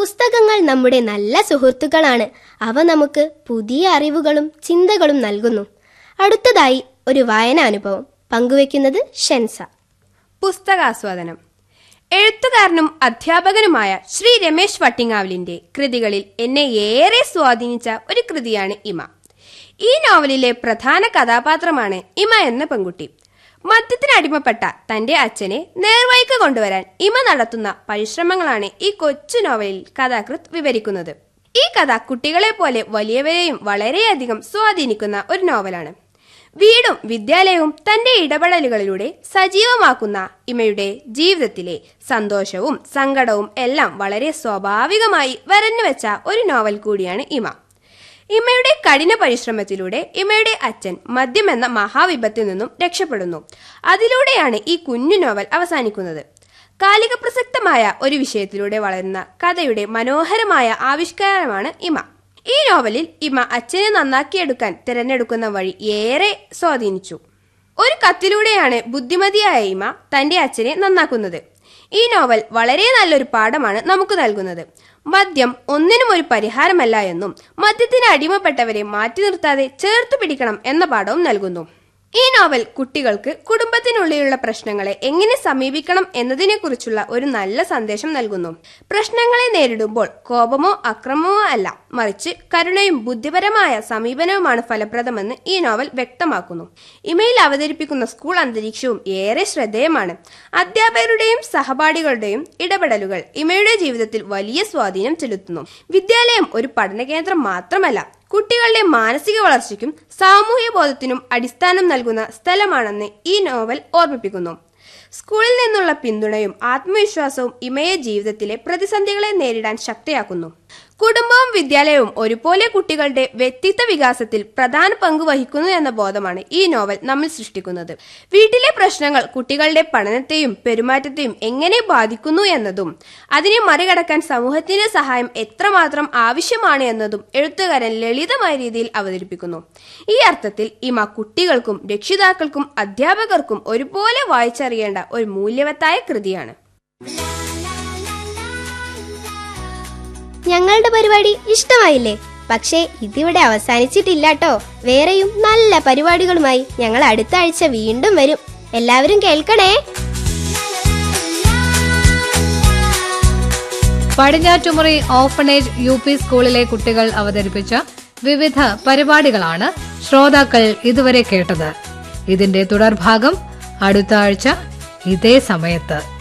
പുസ്തകങ്ങൾ നമ്മുടെ നല്ല സുഹൃത്തുക്കളാണ് അവ നമുക്ക് പുതിയ അറിവുകളും ചിന്തകളും നൽകുന്നു അടുത്തതായി ഒരു വായന അനുഭവം പങ്കുവെക്കുന്നത് ഷെൻസ പുസ്തകാസ്വാദനം എഴുത്തുകാരനും അധ്യാപകനുമായ ശ്രീ രമേശ് വട്ടിങ്ങാവലിന്റെ കൃതികളിൽ എന്നെ ഏറെ സ്വാധീനിച്ച ഒരു കൃതിയാണ് ഇമ ഈ നോവലിലെ പ്രധാന കഥാപാത്രമാണ് ഇമ എന്ന പെൺകുട്ടി മദ്യത്തിന് അടിമപ്പെട്ട തന്റെ അച്ഛനെ നേർവഴിക്ക് കൊണ്ടുവരാൻ ഇമ നടത്തുന്ന പരിശ്രമങ്ങളാണ് ഈ കൊച്ചു നോവലിൽ കഥാകൃത്ത് വിവരിക്കുന്നത് ഈ കഥ കുട്ടികളെ പോലെ വലിയവരെയും വളരെയധികം സ്വാധീനിക്കുന്ന ഒരു നോവലാണ് വീടും വിദ്യാലയവും തന്റെ ഇടപെടലുകളിലൂടെ സജീവമാക്കുന്ന ഇമയുടെ ജീവിതത്തിലെ സന്തോഷവും സങ്കടവും എല്ലാം വളരെ സ്വാഭാവികമായി വരഞ്ഞുവെച്ച ഒരു നോവൽ കൂടിയാണ് ഇമ ഇമയുടെ കഠിന പരിശ്രമത്തിലൂടെ ഇമയുടെ അച്ഛൻ മദ്യം എന്ന മഹാവിപത്തിൽ നിന്നും രക്ഷപ്പെടുന്നു അതിലൂടെയാണ് ഈ കുഞ്ഞു നോവൽ അവസാനിക്കുന്നത് കാലിക പ്രസക്തമായ ഒരു വിഷയത്തിലൂടെ വളരുന്ന കഥയുടെ മനോഹരമായ ആവിഷ്കാരമാണ് ഇമ ഈ നോവലിൽ ഇമ അച്ഛനെ നന്നാക്കിയെടുക്കാൻ തിരഞ്ഞെടുക്കുന്ന വഴി ഏറെ സ്വാധീനിച്ചു ഒരു കത്തിലൂടെയാണ് ബുദ്ധിമതിയായ ഇമ തന്റെ അച്ഛനെ നന്നാക്കുന്നത് ഈ നോവൽ വളരെ നല്ലൊരു പാഠമാണ് നമുക്ക് നൽകുന്നത് മദ്യം ഒന്നിനും ഒരു പരിഹാരമല്ല എന്നും മദ്യത്തിന് അടിമപ്പെട്ടവരെ മാറ്റി നിർത്താതെ ചേർത്ത് പിടിക്കണം എന്ന പാഠവും നൽകുന്നു ഈ നോവൽ കുട്ടികൾക്ക് കുടുംബത്തിനുള്ളിലുള്ള പ്രശ്നങ്ങളെ എങ്ങനെ സമീപിക്കണം എന്നതിനെക്കുറിച്ചുള്ള ഒരു നല്ല സന്ദേശം നൽകുന്നു പ്രശ്നങ്ങളെ നേരിടുമ്പോൾ കോപമോ അക്രമമോ അല്ല മറിച്ച് കരുണയും ബുദ്ധിപരമായ സമീപനവുമാണ് ഫലപ്രദമെന്ന് ഈ നോവൽ വ്യക്തമാക്കുന്നു ഇമയിൽ അവതരിപ്പിക്കുന്ന സ്കൂൾ അന്തരീക്ഷവും ഏറെ ശ്രദ്ധേയമാണ് അധ്യാപകരുടെയും സഹപാഠികളുടെയും ഇടപെടലുകൾ ഇമയുടെ ജീവിതത്തിൽ വലിയ സ്വാധീനം ചെലുത്തുന്നു വിദ്യാലയം ഒരു പഠന കേന്ദ്രം മാത്രമല്ല കുട്ടികളുടെ മാനസിക വളർച്ചയ്ക്കും സാമൂഹ്യ ബോധത്തിനും അടിസ്ഥാനം നൽകുന്ന സ്ഥലമാണെന്ന് ഈ നോവൽ ഓർമ്മിപ്പിക്കുന്നു സ്കൂളിൽ നിന്നുള്ള പിന്തുണയും ആത്മവിശ്വാസവും ഇമയെ ജീവിതത്തിലെ പ്രതിസന്ധികളെ നേരിടാൻ ശക്തിയാക്കുന്നു കുടുംബവും വിദ്യാലയവും ഒരുപോലെ കുട്ടികളുടെ വ്യക്തിത്വ വികാസത്തിൽ പ്രധാന പങ്ക് വഹിക്കുന്നു എന്ന ബോധമാണ് ഈ നോവൽ നമ്മിൽ സൃഷ്ടിക്കുന്നത് വീട്ടിലെ പ്രശ്നങ്ങൾ കുട്ടികളുടെ പഠനത്തെയും പെരുമാറ്റത്തെയും എങ്ങനെ ബാധിക്കുന്നു എന്നതും അതിനെ മറികടക്കാൻ സമൂഹത്തിന്റെ സഹായം എത്രമാത്രം ആവശ്യമാണ് എന്നതും എഴുത്തുകാരൻ ലളിതമായ രീതിയിൽ അവതരിപ്പിക്കുന്നു ഈ അർത്ഥത്തിൽ ഇമ കുട്ടികൾക്കും രക്ഷിതാക്കൾക്കും അധ്യാപകർക്കും ഒരുപോലെ വായിച്ചറിയേണ്ട ഒരു മൂല്യവത്തായ കൃതിയാണ് ഞങ്ങളുടെ പരിപാടി ഇഷ്ടമായില്ലേ പക്ഷേ ഇതിവിടെ അവസാനിച്ചിട്ടില്ല ട്ടോ വേറെയും നല്ല പരിപാടികളുമായി ഞങ്ങൾ അടുത്ത ആഴ്ച വീണ്ടും വരും എല്ലാവരും കേൾക്കണേ പടിഞ്ഞാറ്റുമുറി ഓഫണേജ് യു പി സ്കൂളിലെ കുട്ടികൾ അവതരിപ്പിച്ച വിവിധ പരിപാടികളാണ് ശ്രോതാക്കൾ ഇതുവരെ കേട്ടത് ഇതിന്റെ തുടർഭാഗം അടുത്ത ആഴ്ച ഇതേ സമയത്ത്